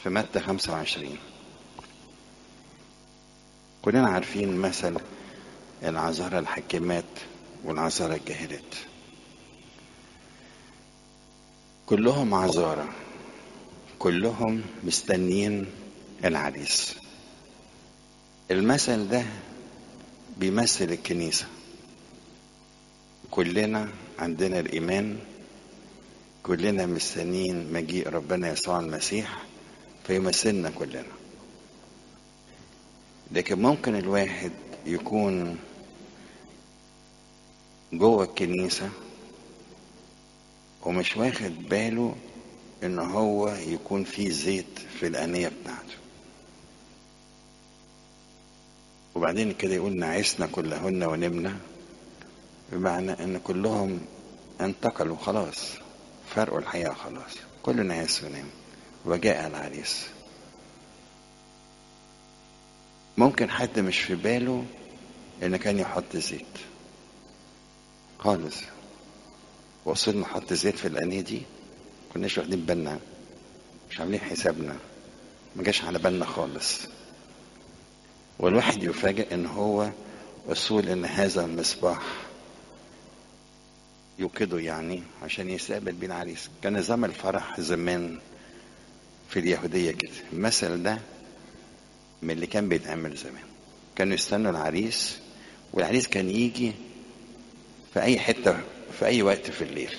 في متى 25 كلنا عارفين مثل العذارى الحكيمات والعذارى الجاهلات كلهم عذارى كلهم مستنيين العريس المثل ده بيمثل الكنيسة كلنا عندنا الإيمان كلنا مستنيين مجيء ربنا يسوع المسيح فيمثلنا كلنا لكن ممكن الواحد يكون جوه الكنيسة ومش واخد باله ان هو يكون فيه زيت في الآنية بتاعته وبعدين كده يقول نعسنا كلهن ونمنا بمعنى ان كلهم انتقلوا خلاص فرقوا الحياة خلاص كل نعس ونام وجاء العريس ممكن حد مش في باله ان كان يحط زيت خالص وصلنا نحط زيت في الانية دي كناش واخدين بالنا مش عاملين حسابنا ما جاش على بالنا خالص والواحد يفاجئ ان هو وصول ان هذا المصباح يوقده يعني عشان يستقبل بيه العريس كان نظام الفرح زمان في اليهودية كده المثل ده من اللي كان بيتعمل زمان كانوا يستنوا العريس والعريس كان يجي في أي حتة في أي وقت في الليل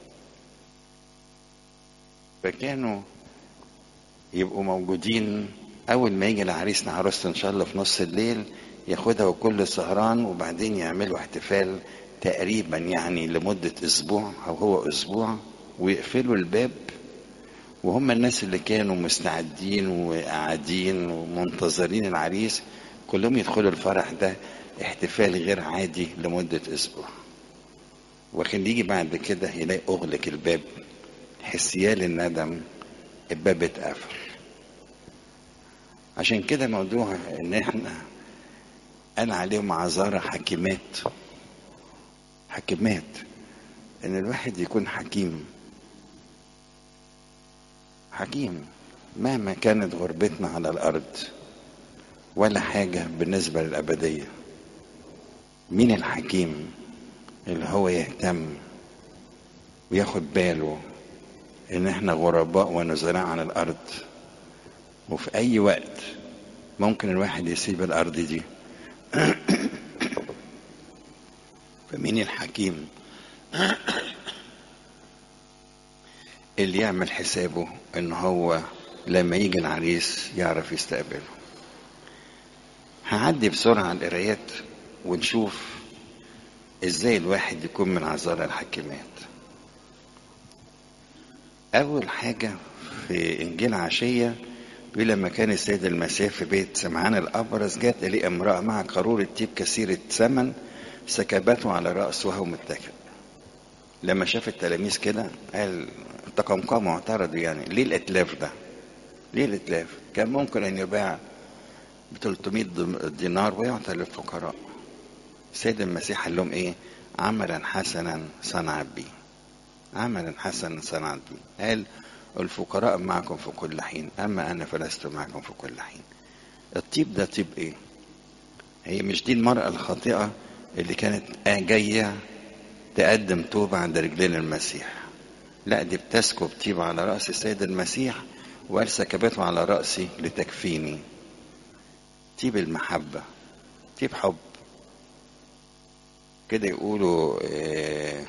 فكانوا يبقوا موجودين أول ما يجي العريس مع عروسته إن شاء الله في نص الليل ياخدها وكل سهران وبعدين يعملوا احتفال تقريبا يعني لمدة أسبوع أو هو أسبوع ويقفلوا الباب وهم الناس اللي كانوا مستعدين وقاعدين ومنتظرين العريس كلهم يدخلوا الفرح ده احتفال غير عادي لمدة أسبوع وكان يجي بعد كده يلاقي أغلق الباب حسيال الندم الباب اتقفل عشان كده موضوع ان احنا قال عليهم عذارى حكيمات حكيمات ان الواحد يكون حكيم حكيم مهما كانت غربتنا على الارض ولا حاجة بالنسبة للأبدية مين الحكيم اللي هو يهتم وياخد باله ان احنا غرباء ونزلاء عن الارض وفي اي وقت ممكن الواحد يسيب الارض دي فمين الحكيم اللي يعمل حسابه ان هو لما يجي العريس يعرف يستقبله هعدي بسرعة القرايات ونشوف ازاي الواحد يكون من عذارى الحكيمات اول حاجة في انجيل عشية بيقول لما كان السيد المسيح في بيت سمعان الابرز جات اليه امرأة مع قارورة طيب كثيرة ثمن سكبته على رأسه وهو متكئ لما شاف التلاميذ كده قال تقمقموا اعترضوا يعني ليه الاتلاف ده؟ ليه الاتلاف؟ كان ممكن ان يباع ب 300 دينار ويعطى للفقراء. السيد المسيح قال لهم ايه؟ عملا حسنا صنعت بي. عملا حسنا صنعت بي. قال الفقراء معكم في كل حين اما انا فلست معكم في كل حين. الطيب ده طيب ايه؟ هي مش دي المرأة الخاطئة اللي كانت جاية تقدم توبة عند رجلين المسيح لا دي بتسكب طيب على رأس السيد المسيح وقال سكبته على رأسي لتكفيني طيب المحبة طيب حب كده يقولوا آه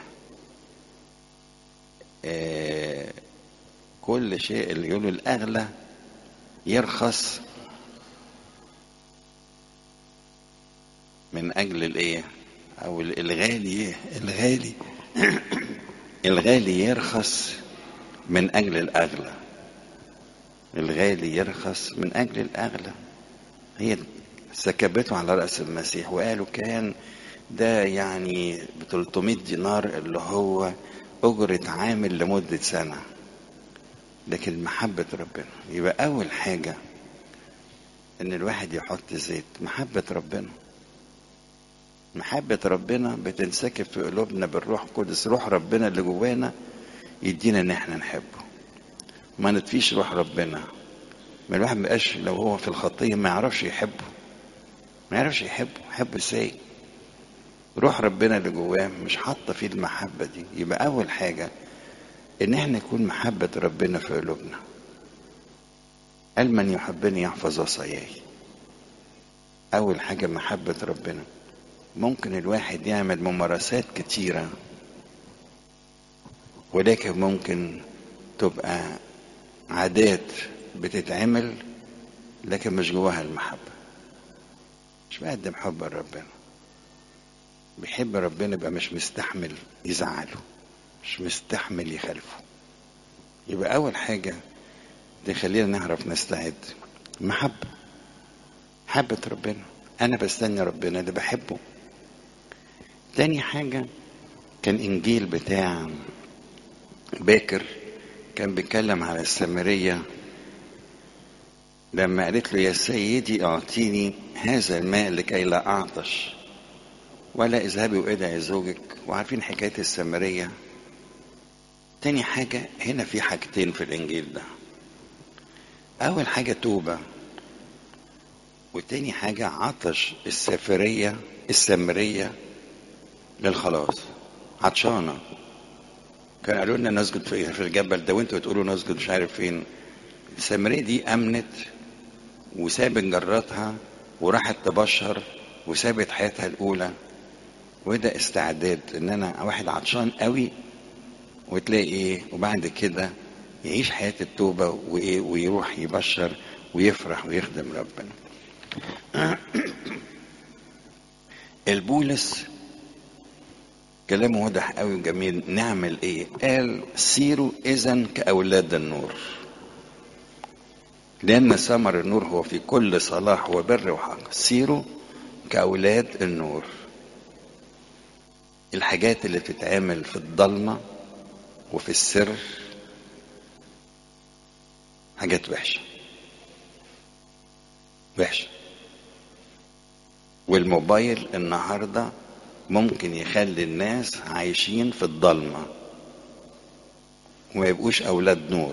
آه كل شيء اللي يقولوا الأغلى يرخص من أجل الإيه أو الغالي الغالي الغالي يرخص من أجل الأغلى الغالي يرخص من أجل الأغلى هي سكبته على رأس المسيح وقالوا كان ده يعني ب 300 دينار اللي هو أجرة عامل لمدة سنة لكن محبة ربنا يبقى أول حاجة إن الواحد يحط زيت محبة ربنا محبة ربنا بتنسكب في قلوبنا بالروح القدس روح ربنا اللي جوانا يدينا ان احنا نحبه ما نطفيش روح ربنا ما الواحد ما بقاش لو هو في الخطيه ما يعرفش يحبه ما يعرفش يحبه يحبه ازاي روح ربنا اللي جواه مش حاطه فيه المحبه دي يبقى اول حاجه ان احنا يكون محبه ربنا في قلوبنا قال من يحبني يحفظ وصاياي اول حاجه محبه ربنا ممكن الواحد يعمل ممارسات كتيره ولكن ممكن تبقى عادات بتتعمل لكن مش جواها المحبة مش بقدم حب لربنا بيحب ربنا يبقى مش مستحمل يزعله مش مستحمل يخالفه يبقى أول حاجة تخلينا نعرف نستعد محبة محبة ربنا أنا بستني ربنا اللي بحبه تاني حاجة كان إنجيل بتاع باكر كان بيتكلم على السامرية لما قالت له يا سيدي اعطيني هذا الماء لكي لا اعطش ولا اذهبي وادعي زوجك وعارفين حكايه السامريه تاني حاجه هنا في حاجتين في الانجيل ده اول حاجه توبه وتاني حاجه عطش السافريه السامريه للخلاص عطشانه كان قالوا لنا نسجد في في الجبل ده وانتوا تقولوا نسجد مش عارف فين السامريه دي امنت وسابت جراتها وراحت تبشر وسابت حياتها الاولى وده استعداد ان انا واحد عطشان قوي وتلاقي ايه وبعد كده يعيش حياه التوبه وايه ويروح يبشر ويفرح ويخدم ربنا البولس كلامه واضح قوي وجميل نعمل ايه قال سيروا اذا كاولاد النور لان ثمر النور هو في كل صلاح وبر وحق سيروا كاولاد النور الحاجات اللي بتتعمل في الضلمه وفي السر حاجات وحشه وحشه والموبايل النهارده ممكن يخلي الناس عايشين في الضلمة وما يبقوش أولاد نور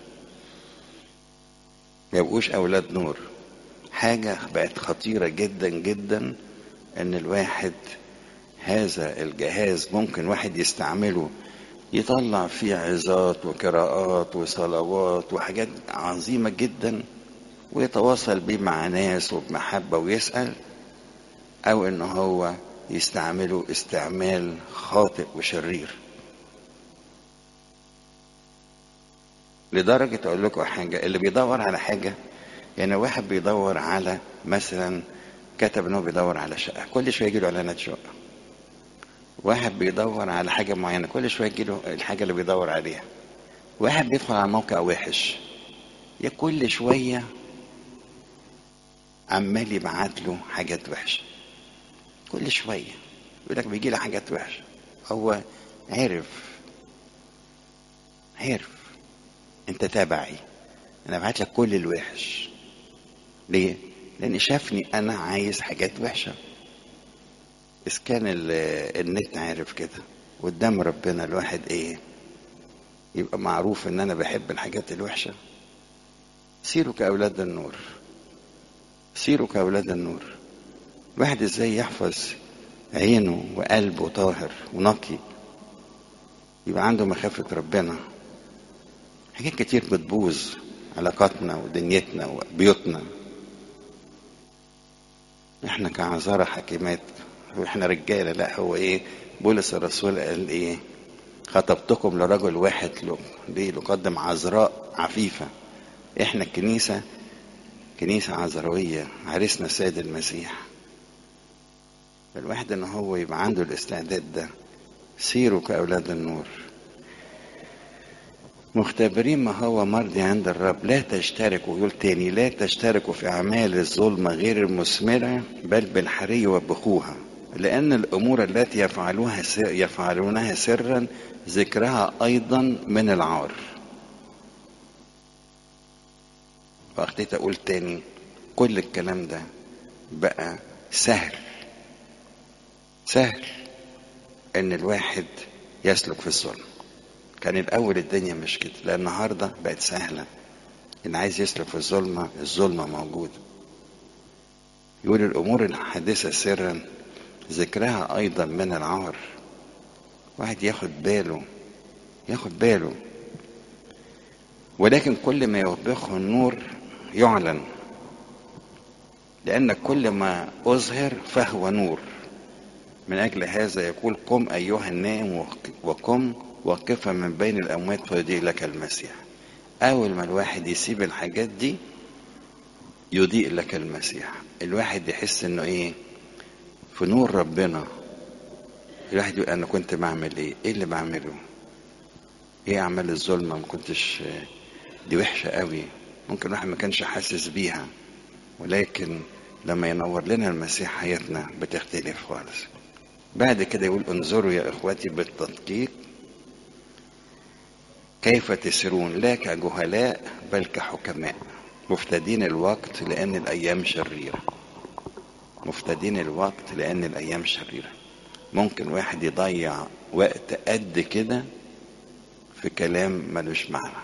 ما يبقوش أولاد نور حاجة بقت خطيرة جدا جدا إن الواحد هذا الجهاز ممكن واحد يستعمله يطلع فيه عظات وقراءات وصلوات وحاجات عظيمة جدا ويتواصل بيه مع ناس وبمحبة ويسأل أو إن هو يستعملوا استعمال خاطئ وشرير لدرجة أقول لكم حاجة اللي بيدور على حاجة يعني واحد بيدور على مثلا كتب إنه بيدور على شقة كل شوية يجيله إعلانات شقة واحد بيدور على حاجة معينة كل شوية يجيله الحاجة اللي بيدور عليها واحد بيدخل على موقع وحش يا كل شوية عمال يبعت له حاجات وحشه كل شويه يقول لك بيجي لي حاجات وحشه هو عرف عرف انت تابعي انا بعت لك كل الوحش ليه لان شافني انا عايز حاجات وحشه اذا كان النت عارف كده قدام ربنا الواحد ايه يبقى معروف ان انا بحب الحاجات الوحشه سيروا كاولاد النور سيروا كاولاد النور الواحد ازاي يحفظ عينه وقلبه طاهر ونقي يبقى عنده مخافة ربنا حاجات كتير بتبوظ علاقاتنا ودنيتنا وبيوتنا احنا كعذارى حكيمات واحنا رجاله لا هو ايه بولس الرسول قال ايه خطبتكم لرجل واحد له ليه لقدم عذراء عفيفه احنا الكنيسه كنيسه عذراويه عريسنا السيد المسيح الواحد ان هو يبقى عنده الاستعداد ده سيروا كاولاد النور مختبرين ما هو مرضي عند الرب لا تشتركوا يقول تاني لا تشتركوا في اعمال الظلمه غير المثمره بل بالحري وبخوها لان الامور التي يفعلوها يفعلونها سرا ذكرها ايضا من العار واخدت اقول تاني كل الكلام ده بقى سهل سهل ان الواحد يسلك في الظلم كان الاول الدنيا مش كده لان النهارده بقت سهله اللي عايز يسلك في الظلمة الظلمة موجودة يقول الأمور الحادثة سرا ذكرها أيضا من العار واحد ياخد باله ياخد باله ولكن كل ما يوبخه النور يعلن لأن كل ما أظهر فهو نور من أجل هذا يقول قم أيها النائم وقم وقفا من بين الأموات فيضيء لك المسيح أول ما الواحد يسيب الحاجات دي يضيء لك المسيح الواحد يحس إنه إيه في نور ربنا الواحد يقول أنا كنت بعمل إيه إيه اللي بعمله إيه أعمال الظلمة ما كنتش دي وحشة قوي ممكن الواحد ما كانش حاسس بيها ولكن لما ينور لنا المسيح حياتنا بتختلف خالص بعد كده يقول انظروا يا اخواتي بالتدقيق كيف تسيرون لا كجهلاء بل كحكماء مفتدين الوقت لان الايام شريره مفتدين الوقت لان الايام شريره ممكن واحد يضيع وقت قد كده في كلام ملوش معنى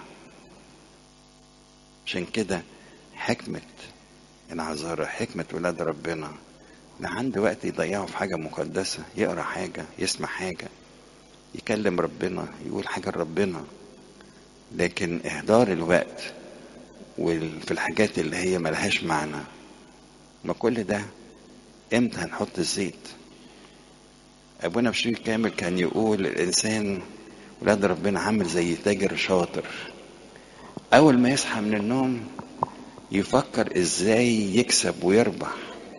عشان كده حكمة العذارى حكمة ولاد ربنا اللي عنده وقت يضيعه في حاجة مقدسة يقرا حاجة يسمع حاجة يكلم ربنا يقول حاجة لربنا لكن إهدار الوقت وفي الحاجات اللي هي ملهاش معنى ما كل ده امتى هنحط الزيت ابونا بشير كامل كان يقول الانسان ولاد ربنا عامل زي تاجر شاطر اول ما يصحى من النوم يفكر ازاي يكسب ويربح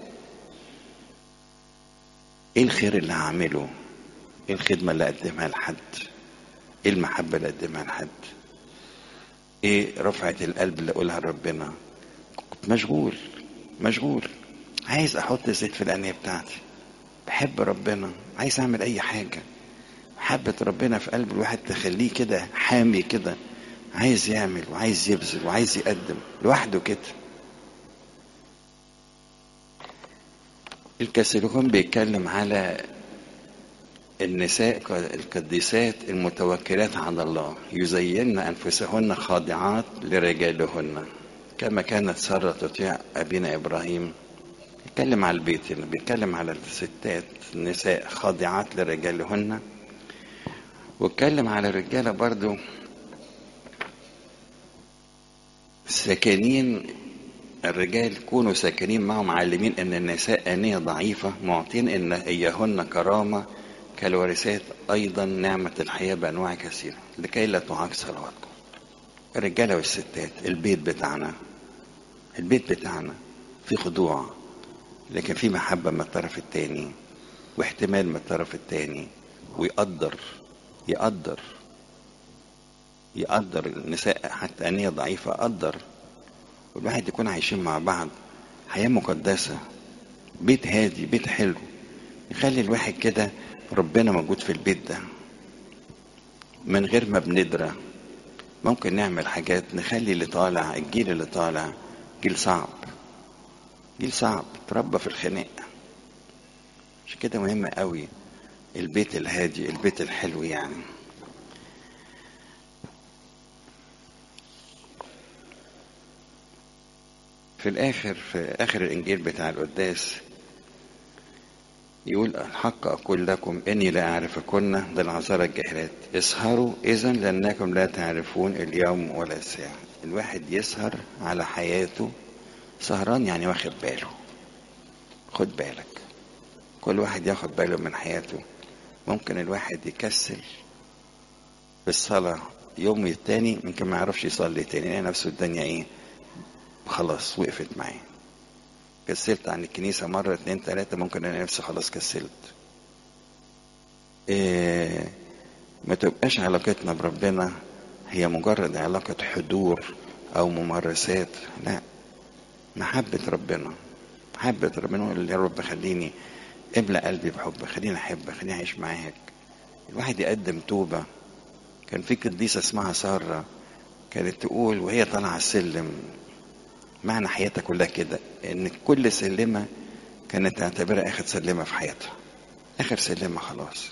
ايه الخير اللي هعمله ايه الخدمة اللي اقدمها لحد ايه المحبة اللي اقدمها لحد ايه رفعة القلب اللي اقولها لربنا كنت مشغول مشغول عايز احط زيت في الانية بتاعتي بحب ربنا عايز اعمل اي حاجة محبة ربنا في قلب الواحد تخليه كده حامي كده عايز يعمل وعايز يبذل وعايز يقدم لوحده كده الكاثوليكون بيتكلم على النساء القديسات المتوكلات على الله يزين انفسهن خاضعات لرجالهن كما كانت ساره تطيع ابينا ابراهيم بيتكلم على البيت هنا بيتكلم على الستات النساء خاضعات لرجالهن واتكلم على الرجاله برضو ساكنين الرجال كونوا ساكنين معهم عالمين ان النساء انيه ضعيفه معطين ان اياهن كرامه كالوارثات ايضا نعمه الحياه بانواع كثيره لكي لا تعاق صلواتكم الرجاله والستات البيت بتاعنا البيت بتاعنا في خضوع لكن في محبه من الطرف الثاني واحتمال من الطرف الثاني ويقدر يقدر يقدر النساء حتى أنية ضعيفة قدر والواحد يكون عايشين مع بعض حياة مقدسة بيت هادي بيت حلو يخلي الواحد كده ربنا موجود في البيت ده من غير ما بندرى ممكن نعمل حاجات نخلي اللي طالع الجيل اللي طالع جيل صعب جيل صعب تربى في الخناق عشان كده مهم قوي البيت الهادي البيت الحلو يعني في الآخر في آخر الإنجيل بتاع القداس يقول الحق أقول لكم إني لا أعرفكن ده العذارى الجاهلات اسهروا إذا لأنكم لا تعرفون اليوم ولا الساعة الواحد يسهر على حياته سهران يعني واخد باله خد بالك كل واحد ياخد باله من حياته ممكن الواحد يكسل في الصلاة يوم التاني ممكن ما يعرفش يصلي تاني يلاقي نفسه الدنيا ايه خلاص وقفت معايا كسلت عن الكنيسة مرة اتنين تلاتة ممكن أنا نفسي خلاص كسلت إيه ما تبقاش علاقتنا بربنا هي مجرد علاقة حضور أو ممارسات لا محبة ربنا محبة ربنا يقول يا رب خليني املأ قلبي بحب خليني أحب خليني أعيش معاك الواحد يقدم توبة كان في قديسة اسمها سارة كانت تقول وهي طالعة السلم معنى حياتها كلها كده ان كل سلمه كانت تعتبرها اخر سلمه في حياتها اخر سلمه خلاص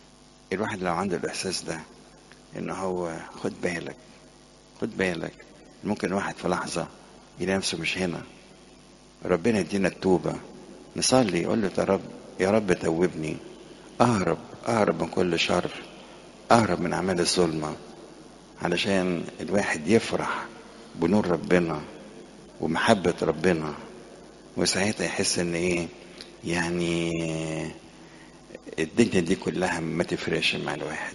الواحد لو عنده الاحساس ده ان هو خد بالك خد بالك ممكن واحد في لحظة يلاقي نفسه مش هنا ربنا يدينا التوبة نصلي يقول له يا رب يا رب توبني أهرب أهرب من كل شر أهرب من أعمال الظلمة علشان الواحد يفرح بنور ربنا ومحبة ربنا وساعتها يحس ان ايه يعني الدنيا دي كلها ما تفرقش مع الواحد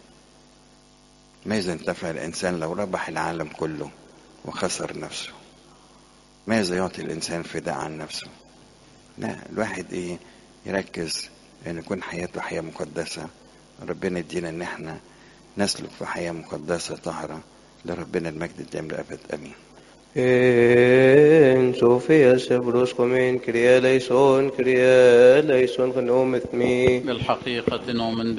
ماذا انتفع الانسان لو ربح العالم كله وخسر نفسه ماذا يعطي الانسان فداء عن نفسه لا الواحد ايه يركز ان يكون حياته حياه مقدسه ربنا يدينا ان احنا نسلك في حياه مقدسه طاهره لربنا المجد الدائم للابد امين En Sofia Sebros Komin, Kyrie eleison, Kyrie eleison, Gnometh mi. بالحقيقة نؤمن